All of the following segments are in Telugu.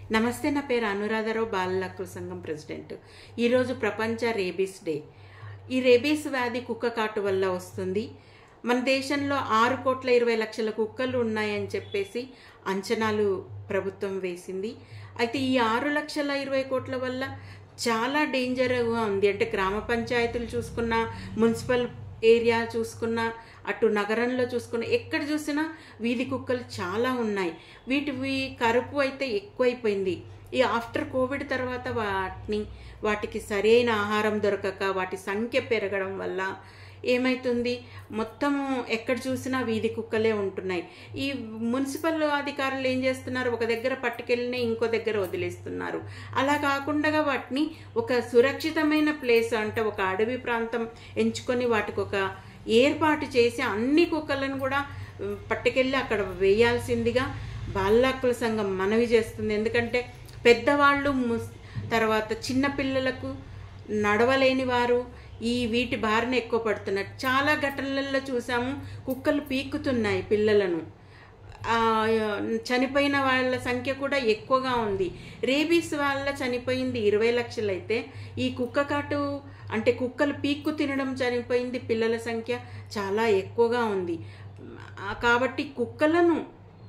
నమస్తే నా పేరు అనురాధారావు బాలల హక్కుల సంఘం ప్రెసిడెంట్ ఈరోజు ప్రపంచ రేబీస్ డే ఈ రేబీస్ వ్యాధి కుక్క కాటు వల్ల వస్తుంది మన దేశంలో ఆరు కోట్ల ఇరవై లక్షల కుక్కలు ఉన్నాయని చెప్పేసి అంచనాలు ప్రభుత్వం వేసింది అయితే ఈ ఆరు లక్షల ఇరవై కోట్ల వల్ల చాలా డేంజర్గా ఉంది అంటే గ్రామ పంచాయతీలు చూసుకున్నా మున్సిపల్ ఏరియా చూసుకున్నా అటు నగరంలో చూసుకున్నా ఎక్కడ చూసినా వీధి కుక్కలు చాలా ఉన్నాయి వీటివి కరుపు అయితే ఎక్కువైపోయింది ఈ ఆఫ్టర్ కోవిడ్ తర్వాత వాటిని వాటికి సరైన ఆహారం దొరకక వాటి సంఖ్య పెరగడం వల్ల ఏమైతుంది మొత్తము ఎక్కడ చూసినా వీధి కుక్కలే ఉంటున్నాయి ఈ మున్సిపల్ అధికారులు ఏం చేస్తున్నారు ఒక దగ్గర పట్టుకెళ్ళిన ఇంకో దగ్గర వదిలేస్తున్నారు అలా కాకుండా వాటిని ఒక సురక్షితమైన ప్లేస్ అంటే ఒక అడవి ప్రాంతం ఎంచుకొని వాటికి ఒక ఏర్పాటు చేసి అన్ని కుక్కలను కూడా ఉమ్, పట్టుకెళ్ళి అక్కడ వేయాల్సిందిగా బాల హక్కుల సంఘం మనవి చేస్తుంది ఎందుకంటే పెద్దవాళ్ళు ముస్ తర్వాత చిన్న పిల్లలకు నడవలేని వారు ఈ వీటి బారిన ఎక్కువ పడుతున్నారు చాలా ఘటనలలో చూసాము కుక్కలు పీక్కుతున్నాయి పిల్లలను ఆ, చనిపోయిన వాళ్ళ సంఖ్య కూడా ఎక్కువగా ఉంది రేబీస్ వాళ్ళ చనిపోయింది ఇరవై లక్షలైతే ఈ కుక్క కాటు అంటే కుక్కలు పీక్కు తినడం చనిపోయింది పిల్లల సంఖ్య చాలా ఎక్కువగా ఉంది ఆ, కాబట్టి కుక్కలను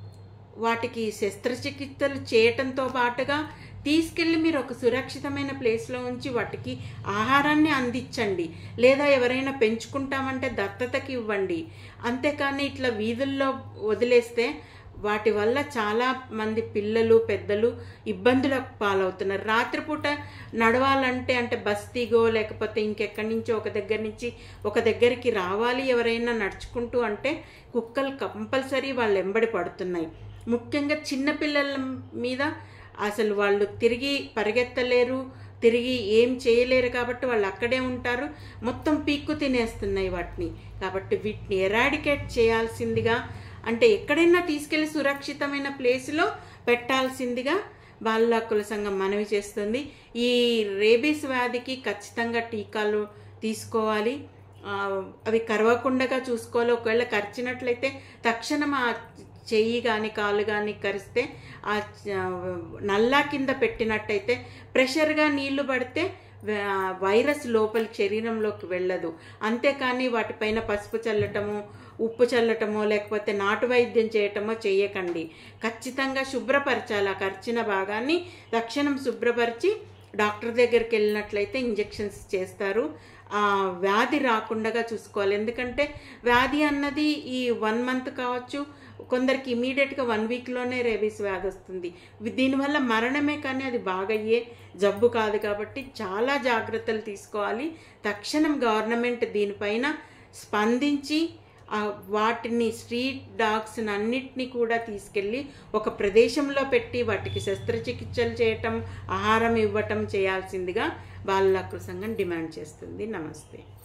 వాటికి శస్త్రచికిత్సలు చేయటంతో పాటుగా తీసుకెళ్ళి మీరు ఒక సురక్షితమైన ప్లేస్లో ఉంచి వాటికి ఆహారాన్ని అందించండి లేదా ఎవరైనా పెంచుకుంటామంటే దత్తతకి ఇవ్వండి అంతేకాని ఇట్లా వీధుల్లో వదిలేస్తే వాటి వల్ల చాలా మంది పిల్లలు పెద్దలు ఇబ్బందులకు పాలవుతున్నారు రాత్రిపూట నడవాలంటే అంటే బస్తీగో లేకపోతే ఇంకెక్కడి నుంచో ఒక దగ్గర నుంచి ఒక దగ్గరికి రావాలి ఎవరైనా నడుచుకుంటూ అంటే కుక్కలు కంపల్సరీ వాళ్ళు ఎంబడి పడుతున్నాయి ముఖ్యంగా చిన్నపిల్లల మీద అసలు వాళ్ళు తిరిగి పరిగెత్తలేరు తిరిగి ఏం చేయలేరు కాబట్టి వాళ్ళు అక్కడే ఉంటారు మొత్తం పీక్కు తినేస్తున్నాయి వాటిని కాబట్టి వీటిని ఎరాడికేట్ చేయాల్సిందిగా అంటే ఎక్కడైనా తీసుకెళ్లి సురక్షితమైన ప్లేస్లో పెట్టాల్సిందిగా బాల హక్కుల సంఘం మనవి చేస్తుంది ఈ రేబీస్ వ్యాధికి ఖచ్చితంగా టీకాలు తీసుకోవాలి ఆ, అవి కరవకుండా చూసుకోవాలి ఒకవేళ కరిచినట్లయితే తక్షణం ఆ చెయ్యి కానీ కాలు కానీ కరిస్తే ఆ చ- నల్లా కింద పెట్టినట్టయితే ప్రెషర్గా నీళ్లు పడితే వా- వైరస్ లోపలి శరీరంలోకి వెళ్ళదు అంతేకాని వాటిపైన పసుపు చల్లటము ఉప్పు చల్లటమో లేకపోతే నాటు వైద్యం చేయటమో చేయకండి ఖచ్చితంగా శుభ్రపరచాలి ఆ కరిచిన భాగాన్ని తక్షణం శుభ్రపరిచి డాక్టర్ దగ్గరికి వెళ్ళినట్లయితే ఇంజెక్షన్స్ చేస్తారు ఆ వ్యాధి రాకుండా చూసుకోవాలి ఎందుకంటే వ్యాధి అన్నది ఈ వన్ మంత్ కావచ్చు కొందరికి ఇమీడియట్గా వన్ వీక్లోనే రేబీస్ వ్యాధి వస్తుంది దీనివల్ల మరణమే కానీ అది బాగయ్యే జబ్బు కాదు కాబట్టి చాలా జాగ్రత్తలు తీసుకోవాలి తక్షణం గవర్నమెంట్ దీనిపైన స్పందించి ఆ వాటిని స్ట్రీట్ డాగ్స్ అన్నిటినీ కూడా తీసుకెళ్ళి ఒక ప్రదేశంలో పెట్టి వాటికి శస్త్రచికిత్సలు చేయటం ఆహారం ఇవ్వటం చేయాల్సిందిగా బాల హక్కుల సంఘం డిమాండ్ చేస్తుంది నమస్తే